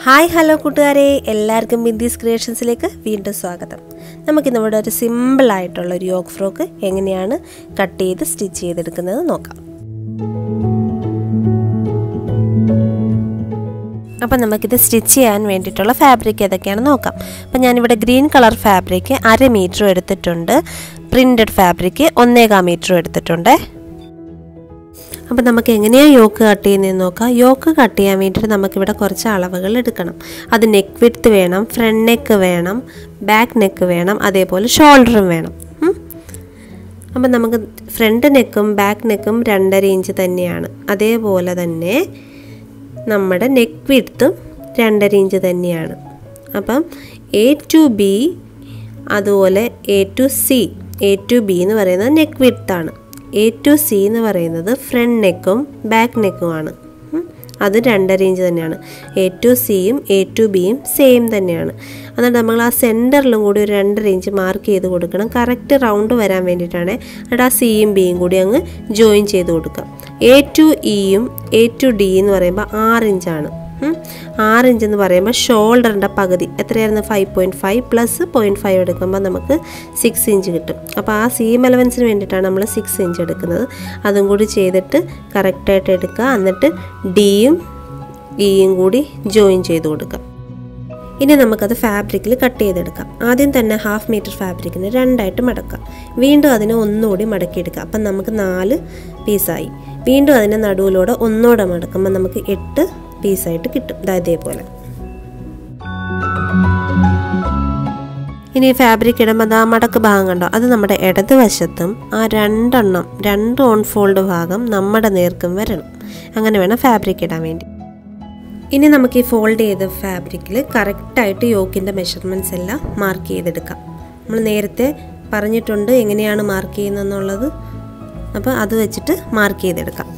Hi hello കൂട്ടുകാരെ എല്ലാവർക്കും ബിന്ദീസ് ക്രിയേഷൻസിലേക്ക് വീണ്ടും സ്വാഗതം നമുക്കിന്ന് ഇവിടെ ഒരു സിമ്പിളായിട്ടുള്ള ഒരു യോഗ് ഫ്രോക്ക് എങ്ങനെയാണ് കട്ട് ചെയ്ത് സ്റ്റിച്ച് ചെയ്തെടുക്കുന്നത് നോക്കാം അപ്പം നമുക്കിത് സ്റ്റിച്ച് ചെയ്യാൻ വേണ്ടിയിട്ടുള്ള ഫാബ്രിക് ഏതൊക്കെയാണെന്ന് നോക്കാം അപ്പം ഞാനിവിടെ ഗ്രീൻ കളർ ഫാബ്രിക് അര മീറ്ററും എടുത്തിട്ടുണ്ട് പ്രിൻറ്റഡ് ഫാബ്രിക് ഒന്നേകാൽ മീറ്ററും എടുത്തിട്ടുണ്ട് അപ്പം നമുക്ക് എങ്ങനെയാണ് യോക്ക് കട്ട് ചെയ്യുന്നതെന്ന് നോക്കാം യോക്ക് കട്ട് ചെയ്യാൻ വേണ്ടിയിട്ട് നമുക്കിവിടെ കുറച്ച് അളവുകൾ എടുക്കണം അത് നെക്ക് വിഡ്ത്ത് വേണം ഫ്രണ്ട് നെക്ക് വേണം ബാക്ക് നെക്ക് വേണം അതേപോലെ ഷോൾഡറും വേണം ഉം. അപ്പം നമുക്ക് ഫ്രണ്ട് നെക്കും ബാക്ക് നെക്കും രണ്ടര ഇഞ്ച് തന്നെയാണ് അതേപോലെ തന്നെ നമ്മുടെ നെക്ക് വിഡ്ത്തും രണ്ടര ഇഞ്ച് തന്നെയാണ് അപ്പം എ ടു ബി അതുപോലെ A to C A to B എന്ന് പറയുന്നത് നെക്ക് വിഡ്ത്താണ് എ ടു സി എന്ന് പറയുന്നത് ഫ്രണ്ട് നെക്കും ബാക്ക് നെക്കുമാണ് ഉം. അത് രണ്ടര ഇഞ്ച് തന്നെയാണ് എ ടു സിയും എ ടു ബിയും സെയിം തന്നെയാണ് എന്നിട്ട് നമ്മൾ ആ സെൻറ്ററിലും കൂടി ഒരു രണ്ടര ഇഞ്ച് മാർക്ക് ചെയ്ത് കൊടുക്കണം കറക്റ്റ് റൗണ്ട് വരാൻ വേണ്ടിയിട്ടാണ് എന്നിട്ട് ആ സിയും ബിയും കൂടി അങ്ങ് ജോയിൻ ചെയ്ത് കൊടുക്കുക എ ടു ഇയും എ ടു ഡി എന്ന് പറയുമ്പോൾ ആറ് ഇഞ്ചാണ് ഉം. ആറ് ഇഞ്ച് എന്ന് പറയുമ്പോൾ ഷോൾഡറിൻ്റെ പകുതി എത്രയായിരുന്നു five point five plus point five എടുക്കുമ്പോൾ നമുക്ക് സിക്സ് ഇഞ്ച് കിട്ടും അപ്പോൾ ആ സീം അലവൻസിന് വേണ്ടിയിട്ടാണ് നമ്മൾ സിക്സ് ഇഞ്ച് എടുക്കുന്നത് അതും കൂടി ചെയ്തിട്ട് കറക്റ്റായിട്ട് എടുക്കുക എന്നിട്ട് ഡിയും ഇയും കൂടി ജോയിൻ ചെയ്ത് കൊടുക്കുക ഇനി നമുക്കത് ഫാബ്രിക്കിൽ കട്ട് ചെയ്തെടുക്കാം ആദ്യം തന്നെ ഹാഫ് മീറ്റർ ഫാബ്രിക്കിന് രണ്ടായിട്ട് മടക്കാം വീണ്ടും അതിനെ ഒന്നുകൂടി മടക്കിയെടുക്കാം അപ്പം നമുക്ക് നാല് പീസായി വീണ്ടും അതിൻ്റെ നടുവിലൂടെ ഒന്നുകൂടെ മടക്കുമ്പോൾ നമുക്ക് എട്ട് പീസായിട്ട് കിട്ടും ദാ ഇതേപോലെ ഇനി ഫാബ്രിക് ഇടുമ്പോൾ ആ മടക്ക് ഭാഗം കണ്ടോ അത് നമ്മുടെ ഇടത് വശത്തും ആ രണ്ടെണ്ണം രണ്ട് ഓൺ ഫോൾഡ് ഭാഗം നമ്മുടെ നേർക്കും വരണം അങ്ങനെ വേണം ഫാബ്രിക് ഇടാൻ വേണ്ടി ഇനി നമുക്ക് ഈ ഫോൾഡ് ചെയ്ത ഫാബ്രിക്കിൽ കറക്റ്റായിട്ട് യോക്കിൻ്റെ മെഷർമെൻറ്റ്സ് എല്ലാം മാർക്ക് ചെയ്തെടുക്കാം നമ്മൾ നേരത്തെ പറഞ്ഞിട്ടുണ്ട് എങ്ങനെയാണ് മാർക്ക് ചെയ്യുന്നതെന്നുള്ളത് അപ്പോൾ അത് വെച്ചിട്ട് മാർക്ക് ചെയ്തെടുക്കാം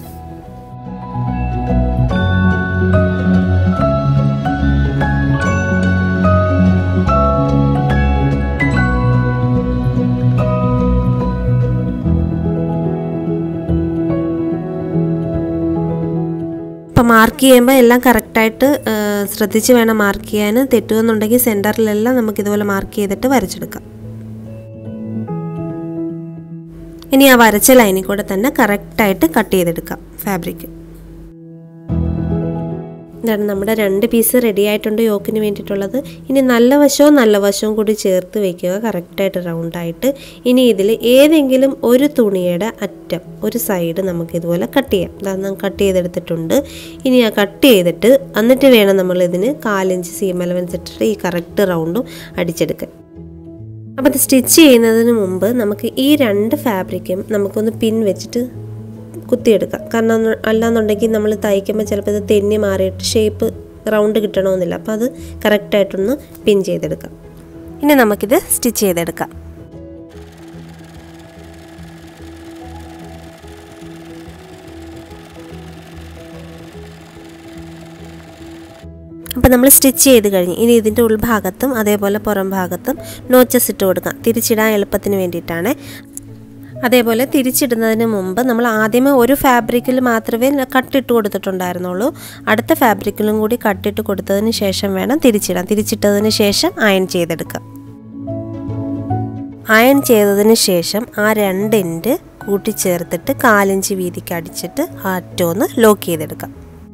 അപ്പോൾ മാർക്ക് ചെയ്യുമ്പോൾ എല്ലാം കറക്റ്റായിട്ട് ശ്രദ്ധിച്ച് വേണം മാർക്ക് ചെയ്യാൻ തെറ്റുമെന്നുണ്ടെങ്കിൽ സെൻറ്ററിലെല്ലാം നമുക്ക് ഇതുപോലെ മാർക്ക് ചെയ്തിട്ട് വരച്ചെടുക്കാം ഇനി ആ വരച്ച ലൈനിൽ കൂടെ തന്നെ കറക്റ്റായിട്ട് കട്ട് ചെയ്തെടുക്കാം ഫാബ്രിക് ഇതാണ് നമ്മുടെ രണ്ട് പീസ് റെഡി ആയിട്ടുണ്ട് യോക്കിന് വേണ്ടിയിട്ടുള്ളത് ഇനി നല്ല വശവും നല്ല വശവും കൂടി ചേർത്ത് വെക്കുക കറക്റ്റായിട്ട് റൗണ്ടായിട്ട് ഇനി ഇതിൽ ഏതെങ്കിലും ഒരു തുണിയുടെ അറ്റം ഒരു സൈഡ് നമുക്ക് ഇതുപോലെ കട്ട് ചെയ്യാം ഇതാ കട്ട് ചെയ്തെടുത്തിട്ടുണ്ട് ഇനി ആ കട്ട് ചെയ്തിട്ട് എന്നിട്ട് വേണം നമ്മൾ ഇതിന് കാലിഞ്ച് സീം അലവൻസ് ഇട്ടിട്ട് ഈ കറക്റ്റ് റൗണ്ടും അടിച്ചെടുക്കാൻ അപ്പോൾ ഇത് സ്റ്റിച്ച് ചെയ്യുന്നതിന് മുമ്പ് നമുക്ക് ഈ രണ്ട് ഫാബ്രിക്കും നമുക്കൊന്ന് പിൻ വെച്ചിട്ട് കുത്തിയെടുക്കാം കാരണം അല്ലാന്നുണ്ടെങ്കിൽ നമ്മൾ തയ്ക്കുമ്പോൾ ചിലപ്പോൾ ഇത് തെന്നി മാറിയിട്ട് ഷേപ്പ് റൗണ്ട് കിട്ടണമെന്നില്ല അപ്പോൾ അത് കറക്റ്റായിട്ടൊന്ന് പിൻ ചെയ്തെടുക്കാം ഇനി നമുക്കിത് സ്റ്റിച്ച് ചെയ്തെടുക്കാം അപ്പോൾ നമ്മൾ സ്റ്റിച്ച് ചെയ്ത് കഴിഞ്ഞ് ഇനി ഇതിൻ്റെ ഉൾഭാഗത്തും അതേപോലെ പുറം ഭാഗത്തും നോച്ചസ് ഇട്ട് കൊടുക്കാം തിരിച്ചിടാൻ എളുപ്പത്തിന് വേണ്ടിയിട്ടാണ് അതേപോലെ തിരിച്ചിടുന്നതിന് മുമ്പ് നമ്മൾ ആദ്യമേ ഒരു ഫാബ്രിക്കിൽ മാത്രമേ കട്ടിട്ട് കൊടുത്തിട്ടുണ്ടായിരുന്നുള്ളൂ അടുത്ത ഫാബ്രിക്കിലും കൂടി കട്ടിട്ട് കൊടുത്തതിന് ശേഷം വേണം തിരിച്ചിടാൻ തിരിച്ചിട്ടതിന് ശേഷം അയൺ ചെയ്തെടുക്കാം അയൺ ചെയ്തതിന് ശേഷം ആ രണ്ടിൻ്റെ കൂട്ടിച്ചേർത്തിട്ട് കാലിഞ്ച് വീതിക്ക് അടിച്ചിട്ട് ആ അറ്റമൊന്ന് ലോക്ക് ചെയ്തെടുക്കാം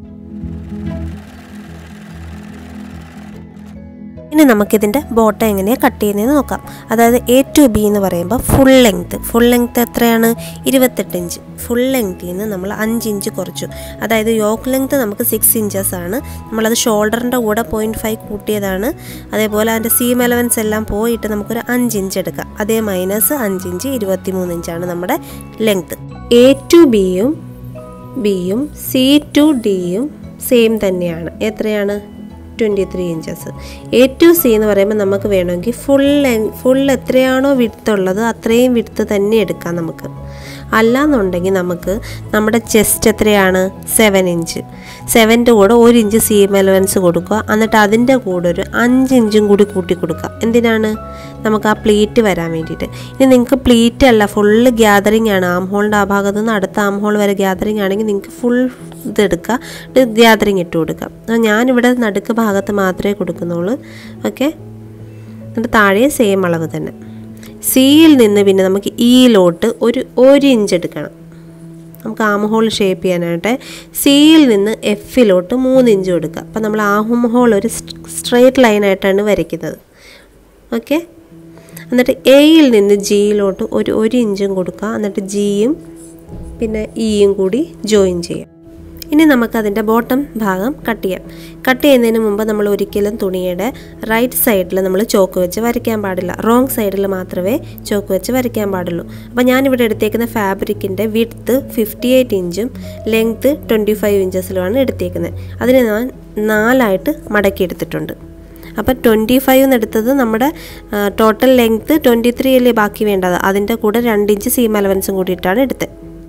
ഇനി നമുക്കിതിൻ്റെ ബോട്ടം എങ്ങനെയാണ് കട്ട് ചെയ്യുന്നതെന്ന് നോക്കാം അതായത് എ ടു ബി എന്ന് പറയുമ്പോൾ ഫുൾ ലെങ്ത്ത് ഫുൾ ലെങ്ത്ത് എത്രയാണ് ഇരുപത്തെട്ട് ഇഞ്ച് ഫുൾ ലെങ്ത്തിൽ നിന്ന് നമ്മൾ അഞ്ച് ഇഞ്ച് കുറച്ചു അതായത് യോക്ക് ലെങ്ത്ത് നമുക്ക് സിക്സ് ഇഞ്ചസ് ആണ് നമ്മളത് ഷോൾഡറിൻ്റെ കൂടെ പോയിൻറ്റ് ഫൈവ് കൂട്ടിയതാണ് അതേപോലെ അതിൻ്റെ സീം എലവൻസ് എല്ലാം പോയിട്ട് നമുക്കൊരു അഞ്ച് ഇഞ്ച് എടുക്കാം അതേ മൈനസ് അഞ്ച് ഇഞ്ച് ഇരുപത്തി മൂന്ന് ഇഞ്ചാണ് നമ്മുടെ ലെങ്ത്ത് എ ടു ബിയും ബിയും സി ടു ഡിയും സെയിം തന്നെയാണ് എത്രയാണ് twenty three inches A to C എന്ന് പറയുമ്പോൾ നമുക്ക് വേണമെങ്കിൽ ഫുൾ ഫുൾ എത്രയാണോ വിടുത്തുള്ളത് അത്രയും വിടുത്ത് തന്നെ എടുക്കാം നമുക്ക് അല്ലാന്നുണ്ടെങ്കിൽ നമുക്ക് നമ്മുടെ ചെസ്റ്റ് എത്രയാണ് സെവൻ ഇഞ്ച് സെവൻ്റെ കൂടെ ഒരു ഇഞ്ച് സീം അലവൻസ് കൊടുക്കുക എന്നിട്ട് അതിൻ്റെ കൂടെ ഒരു അഞ്ച് ഇഞ്ചും കൂടി കൂട്ടി കൊടുക്കുക എന്തിനാണ് നമുക്ക് ആ പ്ലീറ്റ് വരാൻ വേണ്ടിയിട്ട് ഇനി നിങ്ങൾക്ക് പ്ലീറ്റ് അല്ല ഫുള്ള് ഗ്യാതറിങ് ആണ് ആം ഹോളിൻ്റെ ആ ഭാഗത്തു നിന്ന് അടുത്ത ആം ഹോൾ വരെ ഗ്യാതറിങ് ആണെങ്കിൽ നിങ്ങൾക്ക് ഫുൾ ഇതെടുക്കുക ഗ്യാതറിങ് ഇട്ട് കൊടുക്കാം ആ ഞാനിവിടെ നടുക്ക് ഭാഗത്ത് മാത്രമേ കൊടുക്കുന്നുള്ളൂ ഓക്കെ എന്നിട്ട് താഴെ സെയിം അളവ് തന്നെ സിയിൽ നിന്ന് പിന്നെ നമുക്ക് ഈയിലോട്ട് ഒരു ഒരു ഇഞ്ച് എടുക്കണം നമുക്ക് ആം ഹോൾ ഷേപ്പ് ചെയ്യാനായിട്ട് സിയിൽ നിന്ന് എഫിലോട്ട് മൂന്ന് ഇഞ്ച് കൊടുക്കുക അപ്പം നമ്മൾ ആം ഹോൾ ഒരു സ്ട്രെയിറ്റ് ലൈനായിട്ടാണ് വരയ്ക്കുന്നത് ഓക്കെ എന്നിട്ട് എയിൽ നിന്ന് ജിയിലോട്ട് ഒരു ഒരു ഇഞ്ചും കൊടുക്കുക എന്നിട്ട് ജിയും പിന്നെ ഇയും കൂടി ജോയിൻ ചെയ്യാം ഇനി നമുക്കതിൻ്റെ ബോട്ടം ഭാഗം കട്ട് ചെയ്യാം കട്ട് ചെയ്യുന്നതിന് മുമ്പ് നമ്മൾ ഒരിക്കലും തുണിയുടെ റൈറ്റ് സൈഡിൽ നമ്മൾ ചോക്ക് വെച്ച് വരയ്ക്കാൻ പാടില്ല റോങ് സൈഡിൽ മാത്രമേ ചോക്ക് വെച്ച് വരയ്ക്കാൻ പാടുള്ളൂ അപ്പോൾ ഞാനിവിടെ എടുത്തേക്കുന്ന ഫാബ്രിക്കിൻ്റെ വിഡ്ത്ത് ഫിഫ്റ്റി എയ്റ്റ് ഇഞ്ചും ലെങ്ത്ത് ട്വൻറ്റി ഫൈവ് ഇഞ്ചസിലുമാണ് എടുത്തേക്കുന്നത് അതിന് ഞാൻ നാലായിട്ട് മടക്കി എടുത്തിട്ടുണ്ട് അപ്പോൾ ട്വൻറ്റി ഫൈവ് എന്ന് എടുത്തത് നമ്മുടെ ടോട്ടൽ ലെങ്ത്ത് ട്വൻറ്റി ത്രീ അല്ലേ ബാക്കി വേണ്ടത് അതിൻ്റെ കൂടെ രണ്ട് ഇഞ്ച് സീം അലവൻസും കൂടിയിട്ടാണ് എടുത്തത്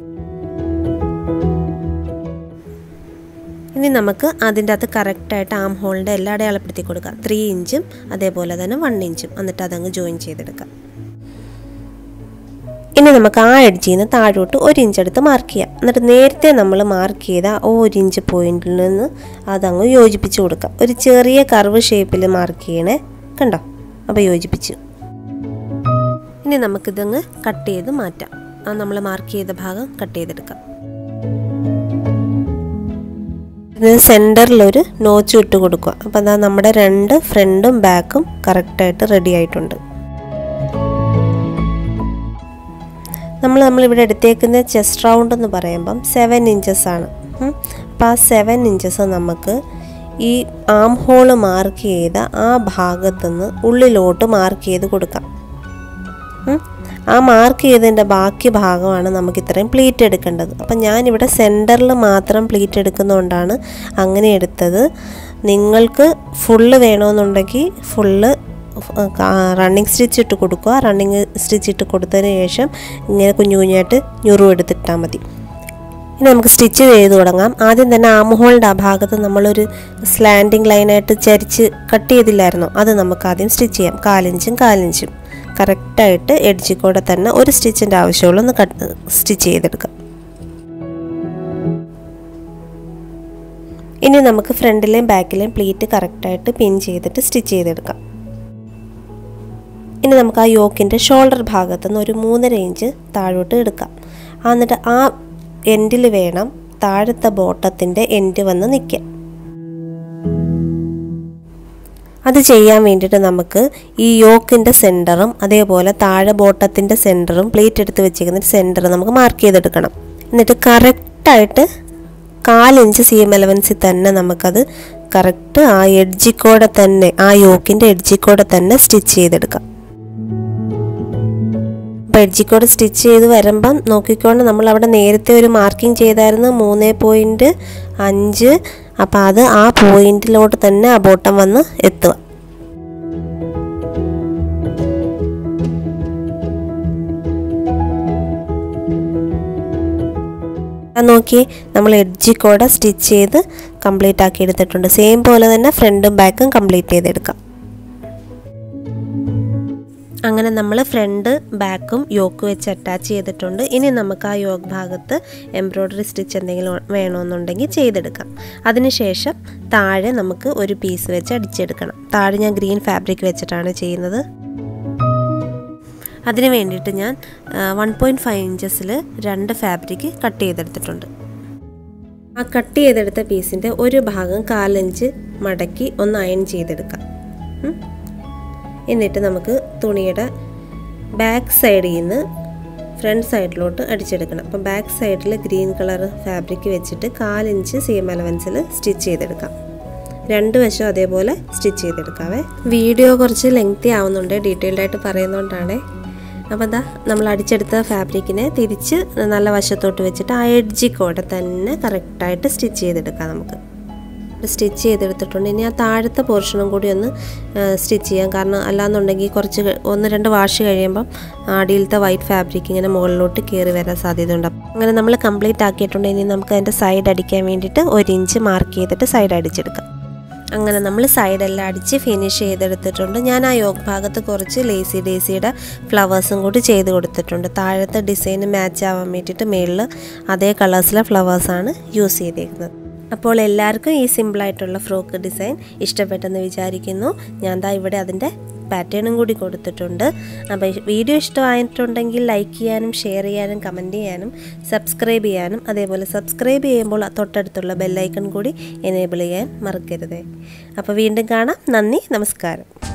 ഇനി നമുക്ക് അതിൻ്റെ അകത്ത് കറക്റ്റായിട്ട് ആം ഹോളിൻ്റെ എല്ലാം അടയാളപ്പെടുത്തി കൊടുക്കാം ത്രീ ഇഞ്ചും അതേപോലെ തന്നെ വൺ ഇഞ്ചും എന്നിട്ട് അതങ്ങ് ജോയിൻ ചെയ്തെടുക്കാം ഇനി നമുക്ക് ആ എഡ്ജിൽ നിന്ന് താഴോട്ട് ഒരു ഇഞ്ച് എടുത്ത് മാർക്ക് ചെയ്യാം എന്നിട്ട് നേരത്തെ നമ്മൾ മാർക്ക് ചെയ്ത ആ ഒരു ഇഞ്ച് പോയിന്റിൽ നിന്ന് അതങ്ങ് യോജിപ്പിച്ച് കൊടുക്കാം ഒരു ചെറിയ കർവ് ഷേപ്പിൽ മാർക്ക് ചെയ്യണേ കണ്ടോ അപ്പോൾ യോജിപ്പിച്ചു ഇനി നമുക്കിതങ്ങ് കട്ട് ചെയ്ത് മാറ്റാം ആ നമ്മൾ മാർക്ക് ചെയ്ത ഭാഗം കട്ട് ചെയ്തെടുക്കാം ഇതിന് സെൻറ്ററിലൊരു നോച്ച് ഇട്ട് കൊടുക്കുക അപ്പോൾ അതാ നമ്മുടെ രണ്ട് ഫ്രണ്ടും ബാക്കും കറക്റ്റായിട്ട് റെഡി ആയിട്ടുണ്ട് നമ്മൾ നമ്മളിവിടെ എടുത്തേക്കുന്ന ചെസ്റ്റ് റൗണ്ട് എന്ന് പറയുമ്പം സെവൻ ഇഞ്ചസ് ആണ് അപ്പോൾ ആ സെവൻ ഇഞ്ചസ് നമുക്ക് ഈ ആം ഹോള് മാർക്ക് ചെയ്ത ആ ഭാഗത്തുനിന്ന് ഉള്ളിലോട്ട് മാർക്ക് ചെയ്ത് കൊടുക്കാം ആ മാർക്ക് ചെയ്തതിൻ്റെ ബാക്കി ഭാഗമാണ് നമുക്ക് ഇത്രയും പ്ലീറ്റ് എടുക്കേണ്ടത് അപ്പം ഞാനിവിടെ സെൻറ്ററിൽ മാത്രം പ്ലീറ്റ് എടുക്കുന്നതുകൊണ്ടാണ് അങ്ങനെ എടുത്തത് നിങ്ങൾക്ക് ഫുള്ള് വേണമെന്നുണ്ടെങ്കിൽ ഫുള്ള് റണ്ണിങ് സ്റ്റിച്ച് ഇട്ട് കൊടുക്കുക റണ്ണിങ് സ്റ്റിച്ച് ഇട്ട് കൊടുത്തതിന് ശേഷം ഇങ്ങനെ കുഞ്ഞു കുഞ്ഞായിട്ട് ഞുറു എടുത്തിട്ടാൽ മതി ഇനി നമുക്ക് സ്റ്റിച്ച് ചെയ്ത് തുടങ്ങാം ആദ്യം തന്നെ ആം ഹോളിൻ്റെ ആ ഭാഗത്ത് നമ്മളൊരു സ്ലാൻഡിങ് ലൈനായിട്ട് ചരിച്ച് കട്ട് ചെയ്തില്ലായിരുന്നോ അത് നമുക്ക് ആദ്യം സ്റ്റിച്ച് ചെയ്യാം കാലിഞ്ചും കാലിഞ്ചും കറക്റ്റായിട്ട് എഡ്ജിൽ കൂടെ തന്നെ ഒരു സ്റ്റിച്ചിൻ്റെ ആവശ്യമുള്ളൂ ഒന്ന് കട്ട് സ്റ്റിച്ച് ചെയ്തെടുക്കാം ഇനി നമുക്ക് ഫ്രണ്ടിലെയും ബാക്കിലെയും പ്ലീറ്റ് കറക്റ്റായിട്ട് പിൻ ചെയ്തിട്ട് സ്റ്റിച്ച് ചെയ്തെടുക്കാം ഇനി നമുക്ക് ആ യോക്കിൻ്റെ ഷോൾഡർ ഭാഗത്ത് നിന്ന് ഒരു മൂന്നര ഇഞ്ച് താഴോട്ട് എടുക്കാം എന്നിട്ട് ആ എൻഡിൽ വേണം താഴത്തെ ബോട്ടത്തിൻ്റെ എൻഡ് വന്ന് നിൽക്കാൻ അത് ചെയ്യാൻ വേണ്ടിയിട്ട് നമുക്ക് ഈ യോക്കിൻ്റെ സെൻറ്ററും അതേപോലെ താഴെ ബോട്ടത്തിൻ്റെ സെൻറ്ററും പ്ലേറ്റ് എടുത്ത് വെച്ചിരിക്കുന്ന സെൻറ്റർ നമുക്ക് മാർക്ക് ചെയ്തെടുക്കണം എന്നിട്ട് കറക്റ്റായിട്ട് കാലിഞ്ച് സി എം എലവൻസിൽ തന്നെ നമുക്കത് കറക്റ്റ് ആ എഡ്ജിക്കോടെ തന്നെ ആ യോക്കിൻ്റെ എഡ്ജിക്കോടെ തന്നെ സ്റ്റിച്ച് ചെയ്തെടുക്കാം അപ്പോൾ എഡ്ജിക്കോടെ സ്റ്റിച്ച് ചെയ്ത് വരുമ്പം നോക്കിക്കൊണ്ട് നമ്മൾ അവിടെ നേരത്തെ ഒരു മാർക്കിംഗ് ചെയ്തായിരുന്നു മൂന്ന് പോയിൻറ്റ് അഞ്ച് അപ്പോൾ അത് ആ പോയിന്റിലോട്ട് തന്നെ ആ ബോട്ടം വന്ന് എത്തുക നോക്കി നമ്മൾ എഡ്ജിൽ കൂടെ സ്റ്റിച്ച് ചെയ്ത് കംപ്ലീറ്റ് ആക്കി എടുത്തിട്ടുണ്ട് സെയിം പോലെ തന്നെ ഫ്രണ്ടും ബാക്കും കംപ്ലീറ്റ് ചെയ്തെടുക്കാം അങ്ങനെ നമ്മൾ ഫ്രണ്ട് ബാക്കും യോക്ക് വെച്ച് അറ്റാച്ച് ചെയ്തിട്ടുണ്ട് ഇനി നമുക്ക് ആ യോക്ക് ഭാഗത്ത് എംബ്രോയ്ഡറി സ്റ്റിച്ച് എന്തെങ്കിലും വേണമെന്നുണ്ടെങ്കിൽ ചെയ്തെടുക്കാം അതിനുശേഷം താഴെ നമുക്ക് ഒരു പീസ് വെച്ച് അടിച്ചെടുക്കണം താഴെ ഞാൻ ഗ്രീൻ ഫാബ്രിക് വെച്ചിട്ടാണ് ചെയ്യുന്നത് അതിന് വേണ്ടിയിട്ട് ഞാൻ വൺ പോയിൻറ്റ് ഫൈവ് ഇഞ്ചസിൽ രണ്ട് ഫാബ്രിക് കട്ട് ചെയ്തെടുത്തിട്ടുണ്ട് ആ കട്ട് ചെയ്തെടുത്ത പീസിൻ്റെ ഒരു ഭാഗം കാലഞ്ച് മടക്കി ഒന്ന് അയൺ ചെയ്തെടുക്കാം എന്നിട്ട് നമുക്ക് തുണിയുടെ ബാക്ക് സൈഡിൽ നിന്ന് ഫ്രണ്ട് സൈഡിലോട്ട് അടിച്ചെടുക്കണം അപ്പം ബാക്ക് സൈഡിൽ ഗ്രീൻ കളർ ഫാബ്രിക് വെച്ചിട്ട് കാലിഞ്ച് സീം അലവൻസിൽ സ്റ്റിച്ച് ചെയ്തെടുക്കാം രണ്ട് വശം അതേപോലെ സ്റ്റിച്ച് ചെയ്തെടുക്കാവേ വീഡിയോ കുറച്ച് ലെങ്തി ആവുന്നുണ്ട് ഡീറ്റെയിൽഡ് ആയിട്ട് പറയുന്നതുകൊണ്ടാണേ അപ്പോൾ എന്താ നമ്മൾ അടിച്ചെടുത്ത ഫാബ്രിക്കിനെ തിരിച്ച് നല്ല വശത്തോട്ട് വെച്ചിട്ട് ആ എഡ്ജി കൂടെ തന്നെ കറക്റ്റായിട്ട് സ്റ്റിച്ച് ചെയ്തെടുക്കാം നമുക്ക് സ്റ്റിച്ച് ചെയ്തെടുത്തിട്ടുണ്ട് ഇനി ആ താഴത്തെ പോർഷനും കൂടി ഒന്ന് സ്റ്റിച്ച് ചെയ്യാം കാരണം അല്ലാന്നുണ്ടെങ്കിൽ കുറച്ച് ഒന്ന് രണ്ട് വാഷ് കഴിയുമ്പം അടിയിലത്തെ വൈറ്റ് ഫാബ്രിക് ഇങ്ങനെ മുകളിലോട്ട് കയറി വരാൻ സാധ്യതയുണ്ട് അങ്ങനെ നമ്മൾ കംപ്ലീറ്റ് ആക്കിയിട്ടുണ്ട് ഇനി നമുക്ക് അതിൻ്റെ സൈഡ് അടിക്കാൻ വേണ്ടിയിട്ട് ഒരു ഇഞ്ച് മാർക്ക് ചെയ്തിട്ട് സൈഡ് അടിച്ചെടുക്കാം അങ്ങനെ നമ്മൾ സൈഡെല്ലാം അടിച്ച് ഫിനിഷ് ചെയ്തെടുത്തിട്ടുണ്ട് ഞാൻ ആ യോഗ് ഭാഗത്ത് കുറച്ച് ലേസി ഡേസിയുടെ ഫ്ലവേഴ്സും കൂടി ചെയ്ത് കൊടുത്തിട്ടുണ്ട് താഴത്തെ ഡിസൈന് മാച്ച് ആവാൻ വേണ്ടിയിട്ട് മേളിൽ അതേ കളേഴ്സിലെ ഫ്ലവേഴ്സാണ് യൂസ് ചെയ്തേക്കുന്നത് അപ്പോൾ എല്ലാവർക്കും ഈ സിമ്പിളായിട്ടുള്ള ഫ്രോക്ക് ഡിസൈൻ ഇഷ്ടപ്പെട്ടെന്ന് വിചാരിക്കുന്നു ഞാൻ ദാ ഇവിടെ അതിൻ്റെ പാറ്റേണും കൂടി കൊടുത്തിട്ടുണ്ട് അപ്പോൾ വീഡിയോ ഇഷ്ടമായിട്ടുണ്ടെങ്കിൽ ലൈക്ക് ചെയ്യാനും ഷെയർ ചെയ്യാനും കമൻറ്റ് ചെയ്യാനും സബ്സ്ക്രൈബ് ചെയ്യാനും അതേപോലെ സബ്സ്ക്രൈബ് ചെയ്യുമ്പോൾ തൊട്ടടുത്തുള്ള ബെല്ലൈക്കൺ കൂടി എനേബിൾ ചെയ്യാൻ മറക്കരുത് അപ്പോൾ വീണ്ടും കാണാം നന്ദി നമസ്കാരം